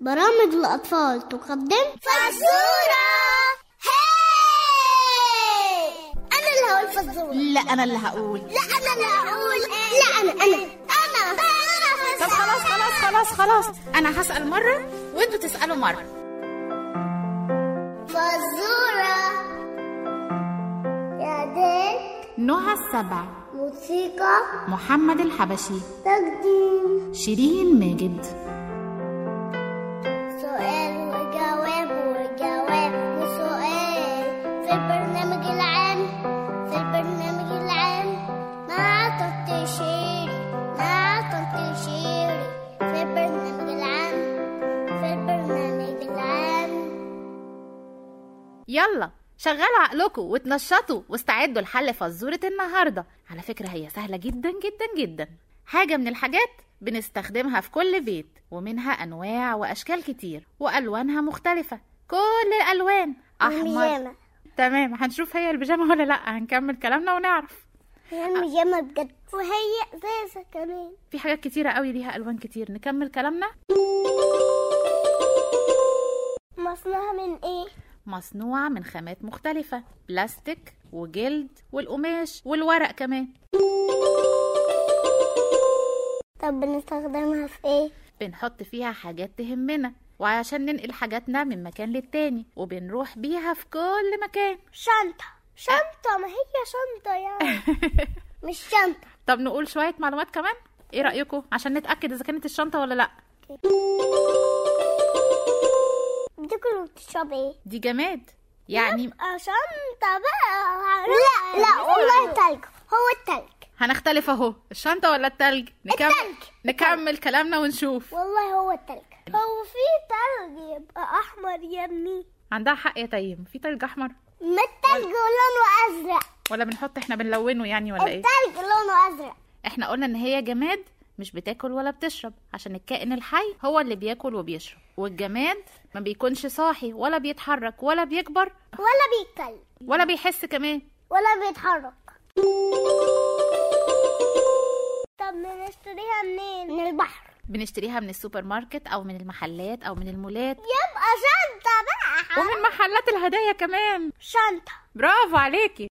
برامج الأطفال تقدم فزورة هاي أنا اللي هقول فزورة لا انا اللي هقول لا أنا اللي هقول لا أنا أنا أنا أنا طب خلاص خلاص خلاص خلاص انا هسال مره وانتوا تسالوا مره فزورة إعداد نهى السبع موسيقى محمد الحبشي تقديم شيرين ماجد سؤال وجواب وجواب وسؤال في البرنامج العام في البرنامج العام مع طنط شيري مع طنط شيري في البرنامج العام في البرنامج العام يلا شغلوا عقلكم وتنشطوا واستعدوا لحل فزورة النهاردة على فكرة هي سهلة جدا جدا جدا حاجة من الحاجات بنستخدمها في كل بيت ومنها أنواع وأشكال كتير وألوانها مختلفة كل الألوان أحمر البيجامة. تمام هنشوف هي البيجامة ولا لأ هنكمل كلامنا ونعرف هي البيجامة بجد وهي ازازة كمان في حاجات كتيرة قوي ليها ألوان كتير نكمل كلامنا مصنوعة من ايه؟ مصنوعة من خامات مختلفة بلاستيك وجلد والقماش والورق كمان طب بنستخدمها في ايه؟ بنحط فيها حاجات تهمنا وعشان ننقل حاجاتنا من مكان للتاني وبنروح بيها في كل مكان شنطة شنطة ما هي شنطة يعني مش شنطة طب نقول شوية معلومات كمان ايه رأيكم عشان نتأكد اذا كانت الشنطة ولا لا بتاكل وبتشرب ايه؟ دي جماد يعني يبقى شنطة بقى لا لا والله تلج هو التلج هنختلف اهو الشنطة ولا التلج نكمل التلج. نكمل كلامنا ونشوف والله هو التلج هو في تلج يبقى احمر يا ابني عندها حق يا تيم في تلج احمر ما التلج لونه ازرق ولا بنحط احنا بنلونه يعني ولا ايه التلج لونه ازرق احنا قلنا ان هي جماد مش بتاكل ولا بتشرب عشان الكائن الحي هو اللي بياكل وبيشرب والجماد ما بيكونش صاحي ولا بيتحرك ولا بيكبر ولا بيتكلم ولا بيحس كمان ولا بيتحرك طب بنشتريها منين؟ من البحر بنشتريها من السوبر ماركت او من المحلات او من المولات يبقى شنطة بقى ومن محلات الهدايا كمان شنطة برافو عليكي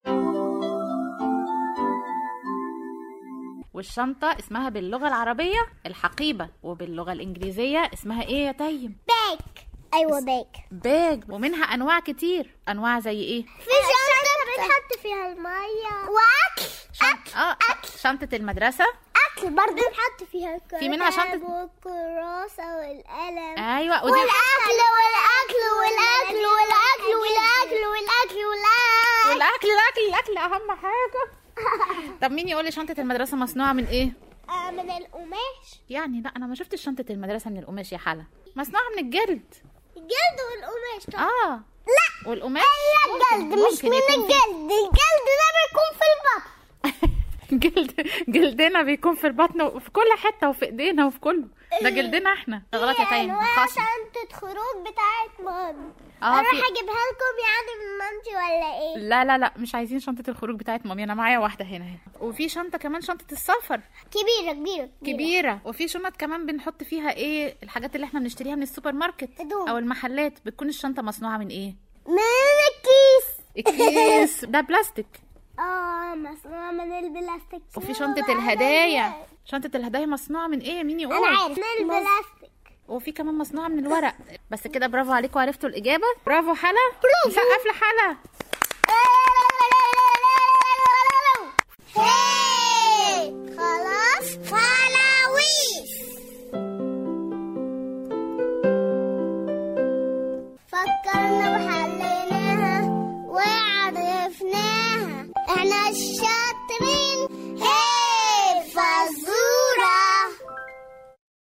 والشنطة اسمها باللغة العربية الحقيبة وباللغة الإنجليزية اسمها إيه يا تيم؟ باك أيوة باك باج ومنها أنواع كتير أنواع زي إيه؟ في شنطة بنحط فيها المية وأكل شنطة آه شنطة المدرسة أكل برضه بنحط فيها الكتاب في منها شنطة- والكراسة والقلم أيوة ودي والأكل والأكل والأكل والأكل والأكل والأكل والأكل والأكل الأكل الأكل أهم حاجة طب مين يقول لي شنطة المدرسة مصنوعة من إيه؟ آه، من القماش يعني لا أنا ما شفتش شنطة المدرسة من القماش يا حلا مصنوعة من الجلد الجلد والقماش طبعا آه لا والقماش هي ممكن- الجلد مش ممكن من يكون في- الجلد الجلد ده بيكون في البطن جلد جلدنا بيكون في البطن وفي كل حته وفي ايدينا وفي كله ده جلدنا احنا غلط يا في تايم انواع خصم شنطة خروج بتاعت مامي اه اروح في اجيبها لكم يعني من مامتي ولا ايه لا لا لا مش عايزين شنطه الخروج بتاعت مامي انا معايا واحده هنا هنا وفي شنطه كمان شنطه السفر كبيرة كبيرة كبيره وفي شنط كمان بنحط فيها ايه الحاجات اللي احنا بنشتريها من السوبر ماركت هدوم. او المحلات بتكون الشنطه مصنوعه من ايه من الكيس الكيس ده بلاستيك اه مصنوعة من البلاستيك وفي شنطه الهدايا شنطه الهدايا مصنوعه من ايه مين يقول انا عارف من البلاستيك وفي كمان مصنوعة من الورق بس كده برافو عليكم عرفتوا الإجابة برافو حلا برافو. نسقف لحلا